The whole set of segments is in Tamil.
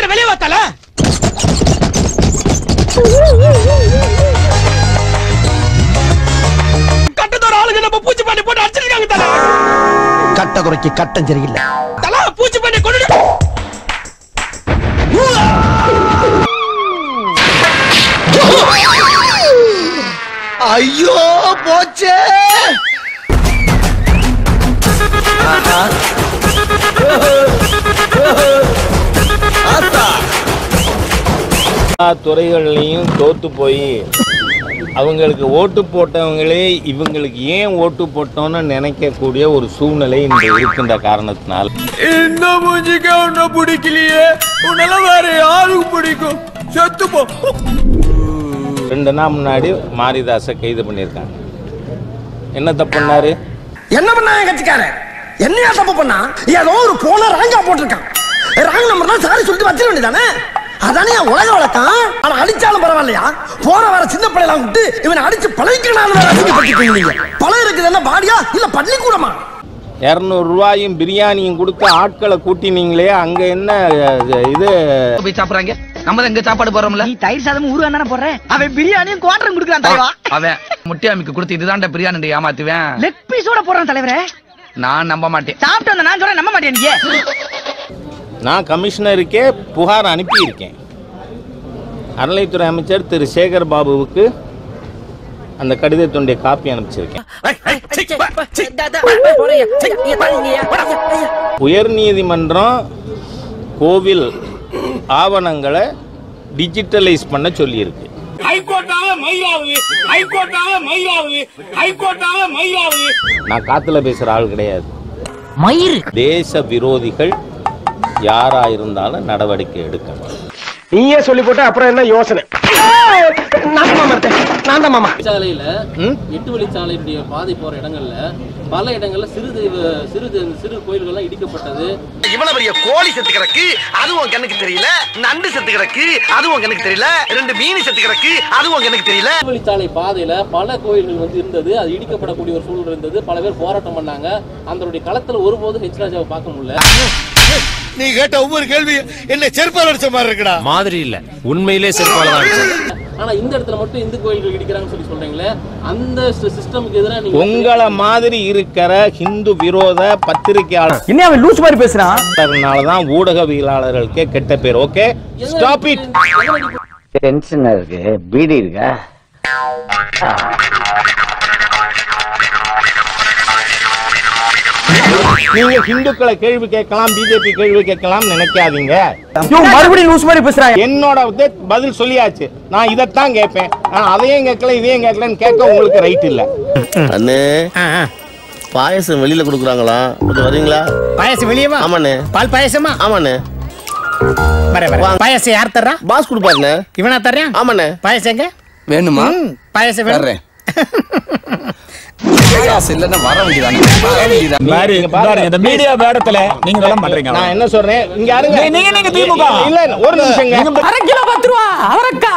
சீக்கிரம் வெளியே வாத்தால கட்டத்தோட ஆளுங்க நம்ம பூச்சி பண்ணி போட்டு அடிச்சிருக்காங்க தல கட்ட குறைக்கு கட்டம் சரியில்லை தல பூச்சி பண்ணி கொண்டு ஐயோ போச்சே எல்லா துறைகள்லையும் தோத்து போய் அவங்களுக்கு ஓட்டு போட்டவங்களே இவங்களுக்கு ஏன் ஓட்டு போட்டோம்னு நினைக்கக்கூடிய ஒரு சூழ்நிலை இன்று இருக்கின்ற காரணத்தினால் இந்த மூஞ்சிக்க உன்ன பிடிக்கலையே உன்னெல்லாம் வேற யாருக்கு பிடிக்கும் செத்து போ ரெண்டு நாள் முன்னாடி மாரிதாஸை கைது பண்ணியிருக்காங்க என்ன தப்பு பண்ணாரு என்ன பண்ணா என் கட்சிக்காரன் என்னையா தப்பு பண்ணா ஏதோ ஒரு போன ராங்கா போட்டிருக்கான் ராங் நம்பர் தான் சாரி சொல்லிட்டு வச்சிட வேண்டியதானே அதானே என் உலக வழக்கம் ஆனா அடிச்சாலும் பரவாயில்லையா போற வர சின்ன பிள்ளைலாம் விட்டு இவனை அடிச்சு பழகிக்கணும் அசிங்கப்பட்டுருக்கீங்க பழம் இருக்குது என்ன பாடியா இல்ல பள்ளிக்கூடமா இரநூறு ரூபாயும் பிரியாணியும் கொடுத்து ஆட்களை கூட்டினீங்களே அங்க என்ன அஹ், இது போய் சாப்பிடுறாங்க நம்ம தான் இங்க சாப்பாடு போறோம்ல நீ தயிர் சாதம் ஊரு தானே போடுறேன் அவன் பிரியாணியும் குவாட்டரும் குடுக்குறான் தலைவா அவன் முட்டியாமிக்கு கொடுத்து இதுதான்டா பிரியாணி ஏமாத்துவேன் லெக் பீஸோட போறான் தலைவரே நான் நம்ப மாட்டேன் சாப்பிட்டு வந்த நான் சொல்றேன் நம்ப மாட்டேன் நீ நான் கமிஷனருக்கே புகார் அனுப்பியிருக்கேன் அறநிலைத்துறை அமைச்சர் திரு சேகர் பாபுவுக்கு அந்த கடிதத்தினுடைய காப்பி அனுப்பிச்சிருக்கேன் உயர்நீதிமன்றம் கோவில் ஆவணங்களை டிஜிட்டலைஸ் பண்ண சொல்லியிருக்கு ஹைகோர்ட்டால மயிலாவது ஹைகோர்ட்டால மயிலாவது ஹைகோர்ட்டால மயிலாவது நான் காத்துல பேசுற ஆள் கிடையாது மயிறு தேச விரோதிகள் யாரா இருந்தாலும் நடவடிக்கை எடுக்கணும் நீயே சொல்லி போட்ட அப்புறம் என்ன யோசனை நான் தான் மாமா இருக்கேன். நான் தான் மாமா சாலையில ம்? எட்டு வழிச்சாலையுடைய பாதை போற இடங்கள்ல பல இடங்கள்ல சிறு தெய்வ- சிறு தெய்வ- சிறு கோயில்கள்லாம் இடிக்கப்பட்டது இவ்வளவு பெரிய கோழி செத்து கிடக்கு அதுவும் கண்ணுக்கு தெரியல நண்டு செத்து கிடக்கு அதுவும் கண்ணுக்கு தெரியல ரெண்டு மீன் செத்து கிடக்கு அதுவும் கண்ணுக்கு தெரியல எட்டு வழிச்சாலை பாதையில பல கோயில்கள் வந்து இருந்தது அது இடிக்கப்படக்கூடிய ஒரு சூழல் இருந்தது பல பேர் போராட்டம் பண்ணாங்க அதனுடைய களத்துல ஒருபோதும் ஹெச் ராஜாவை பார்க்க முடியல நீ கேட்ட ஒவ்வொரு கேள்வி என்ன செருப்பால் அடிச்ச மாதிரி இருக்குடா மாதிரி இல்ல உண்மையிலே செருப்பால தான் அடிச்சாங்க. ஆனா இந்த இடத்துல மட்டும் இந்து கோயில்கள் இடிக்கிறாங்கன்னு சொல்லி சொல்றீங்களே அந்த சிஸ்டமுக்கு எதிராக நீங்க உங்களை மாதிரி இருக்கிற ஹிந்து விரோத பத்திரிகையாளர் என்ன அவன் லூஸ் மாதிரி பேசுறான் தான் ஊடகவியலாளர்களுக்கே கெட்ட பேர் ஓகே ஸ்டாப் இட் டென்ஷனா இருக்கு பீடி இருக்கா நீங்க ஹிந்துக்களை கேள்வி கேட்கலாம் பிஜேபி கேள்வி கேட்கலாம் நினைக்காதீங்க மறுபடியும் லூஸ் மாதிரி பேசுறான் என்னோட இது பதில் சொல்லியாச்சு நான் இதைத்தான் கேட்பேன் ஆனா அதையும் கேட்கல இதையும் கேட்கலன்னு கேட்க உங்களுக்கு ரைட் இல்ல அண்ணே பாயசம் வெளியில கொடுக்குறாங்களாம் கொஞ்சம் வரீங்களா பாயசம் வெளியவா ஆமாண்ணே பால் பாயசமா ஆமாண்ணே வர வர பாயசம் யார் தர்றா பாஸ் கொடுப்பாருண்ணே இவனா தர்றேன் ஆமாண்ணே பாயசம் எங்க வேணுமா பாயசம் வேணும் தர்றேன் காசு இல்லைன்னா வர வேண்டியதானே வர வேண்டியதானே பாரு, இங்க பாருங்க. இந்த மீடியா வேடத்துல நீங்க இதெல்லாம் பண்றீங்க நான் என்ன சொல்றேன் இங்க யாருங்க நீங்க நீங்க திமுக. இல்ல இல்ல, ஒரு நிமிஷங்க அரை கிலோ பத்து ரூபா அவரக்கா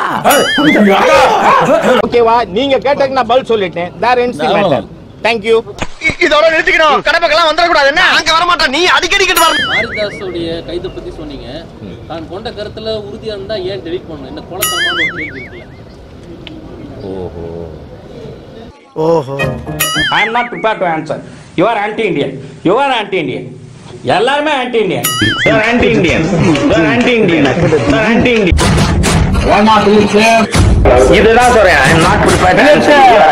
ஓகேவா நீங்க கேட்டதுக்கு நான் பதில் சொல்லிட்டேன் there ends the matter thank you இதோட நிறுத்திக்கணும் கடமைக்கெல்லாம் வந்துடக்கூடாது என்ன அங்க வர மாட்டேன் நீ அடிக்கடி கிட்ட வர மாரிதாஸுடைய கைதை பத்தி சொன்னீங்க தான் கொண்ட கருத்துல உறுதியா இருந்தா ஏன் டெலிட் பண்ணணும் என்ன குலத்தனமான ஒரு கேள்வி இருக்குல்ல ஓஹோ ஓஹோ I am not prepare to answer you are anti Indian you are anti Indian எல்லாருமே anti Indian sir anti Indian sir anti Indian sir anti Indian இதுதான் சொல்றேன் I'm not prepared to answer. You are